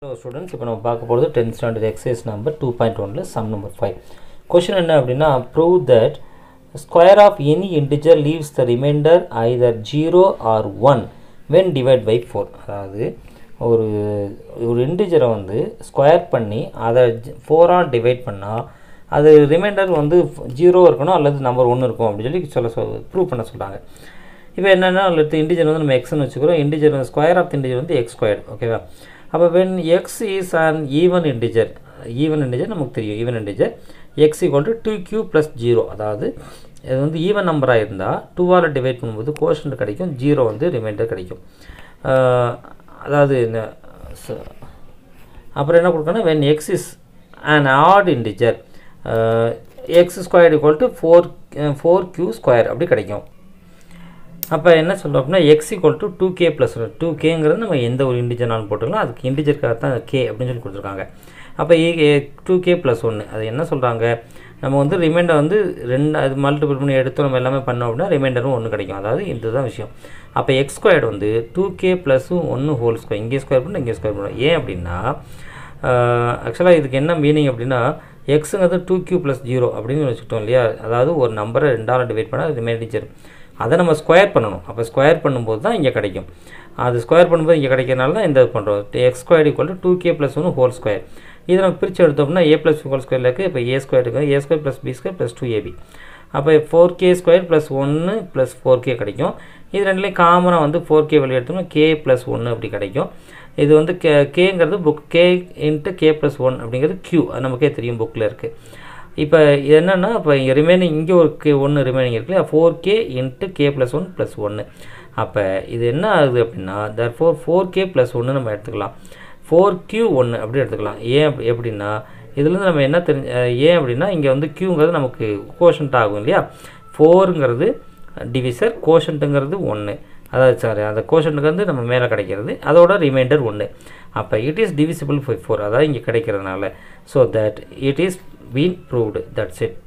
hello students இப்போ நம்ம பார்க்க போகிறது tenth standard exercise number two point ஒனில் சம் நம்பர் ஃபைவ் கொஷின் என்ன அப்படின்னா prove that square of any integer leaves the remainder either zero or one when divide by four அதாவது ஒரு ஒரு இன்டிஜரை வந்து ஸ்கொயர் பண்ணி அதை ஃபோரால் டிவைட் பண்ணால் அது ரிமைண்டர் வந்து ஜீரோ இருக்கணும் அல்லது நம்பர் ஒன்று இருக்கும் அப்படின்னு சொல்லி சொல்ல சொல் ப்ரூவ் பண்ண சொல்கிறாங்க இப்போ என்னென்னா அல்லது இன்டிஜர் வந்து நம்ம எக்ஸ்னு வச்சுக்கிறோம் இன்டிஜர் ஸ்கொயர் ஆஃப் இன்டிஜர் வந்து எக்ஸ் ஸ்கொயர் ஓகேவா அப்போ when x is an even integer even integer நமக்கு தெரியும் even integer x equal to two q plus zero அதாவது இது வந்து ஈவன் நம்பராக இருந்தால் டூவால் டிவைட் பண்ணும்போது கோஷன் கிடைக்கும் ஜீரோ வந்து ரிமைண்டர் கிடைக்கும் அதாவது அப்புறம் என்ன கொடுக்கணும் when x is an odd integer x square equal to four four q square அப்படி கிடைக்கும் அப்போ என்ன சொல்கிறோம் அப்படின்னா x equal to two k plus two கேங்கிறது நம்ம எந்த ஒரு இண்டிஜர்னாலும் போட்டுக்கலாம் அதுக்கு இண்டிஜருக்காக தான் கே அப்படின்னு சொல்லி கொடுத்துருக்காங்க அப்போ ஏ டூ கே ப்ளஸ் ஒன்று அது என்ன சொல்கிறாங்க நம்ம வந்து ரிமைண்டர் வந்து ரெண்டு அது மல்டிபிள் பண்ணி எடுத்து நம்ம எல்லாமே பண்ணோம் அப்படின்னா ரிமைண்டரும் ஒன்று கிடைக்கும் அதாவது இதுதான் விஷயம் அப்போ எக்ஸ் ஸ்கொயர்டு வந்து டூ கே ப்ளஸும் ஒன்று ஹோல் ஸ்கொயர் இங்கே ஸ்கொயர் பண்ணி இங்கே ஸ்கொயர் பண்ணணும் ஏன் அப்படின்னா ஆக்சுவலாக இதுக்கு என்ன மீனிங் அப்படின்னா எக்ஸுங்கிறது டூ கியூ ப்ளஸ் ஜீரோ அப்படின்னு வச்சுக்கிட்டோம் இல்லையா அதாவது ஒரு நம்பரை ரெண்டால் டிவைட் பண்ணால் அது ரிமைண்டர் அதை நம்ம ஸ்கொயர் பண்ணணும் அப்போ ஸ்கொயர் பண்ணும்போது தான் இங்கே கிடைக்கும் அது ஸ்கொயர் பண்ணும்போது இங்கே கிடைக்கிறனால தான் இந்த இது பண்ணுறோம் x square equal to two k plus ஒன்று ஹோல் ஸ்கொயர் இது நம்ம பிரித்து எடுத்தோம்னா ஏ ப்ளஸ் ஹோல் ஸ்கொயரில் இருக்குது இப்போ ஏ ஸ்கொயர் இருக்குது A square plus B square plus two AB அப்போ ஃபோர் கே ஸ்கொயர் ப்ளஸ் ஒன்று ப்ளஸ் ஃபோர் கே கிடைக்கும் இது ரெண்டுலேயும் காமனாக வந்து ஃபோர் கே வெளியே எடுத்தோம்னா கே ப்ளஸ் ஒன்று அப்படி கிடைக்கும் இது வந்து கே கேங்கிறது புக் k into k plus one அப்படிங்கிறது க்யூ அது நமக்கே தெரியும் புக்கில் இருக்குது இப்போ என்னென்னா இப்போ ரிமைனிங் இங்கே ஒரு கே ஒன்று ரிமைனிங் இருக்கு இல்லையா four k into k plus one plus ஒன்று அப்போ இது என்ன ஆகுது அப்படின்னா தர் ஃபோர் ஃபோர் கே ப்ளஸ் ஒன்று நம்ம எடுத்துக்கலாம் ஃபோர் கியூ ஒன்று அப்படி எடுத்துக்கலாம் ஏன் அப்படி எப்படின்னா இதுலேருந்து நம்ம என்ன தெரிஞ்ச ஏன் அப்படின்னா இங்கே வந்து கியூங்கிறது நமக்கு கோஷன்ட் ஆகும் இல்லையா ஃபோருங்கிறது டிவிசர் கோஷன்ட்டுங்கிறது ஒன்று அதாவது சாரி அந்த கோஷன்ட்டுக்கு வந்து நம்ம மேலே கிடைக்கிறது அதோட ரிமைண்டர் ஒன்று அப்போ it is divisible by four அதாவது இங்கே கிடைக்கிறதுனால so that it is been proved that's it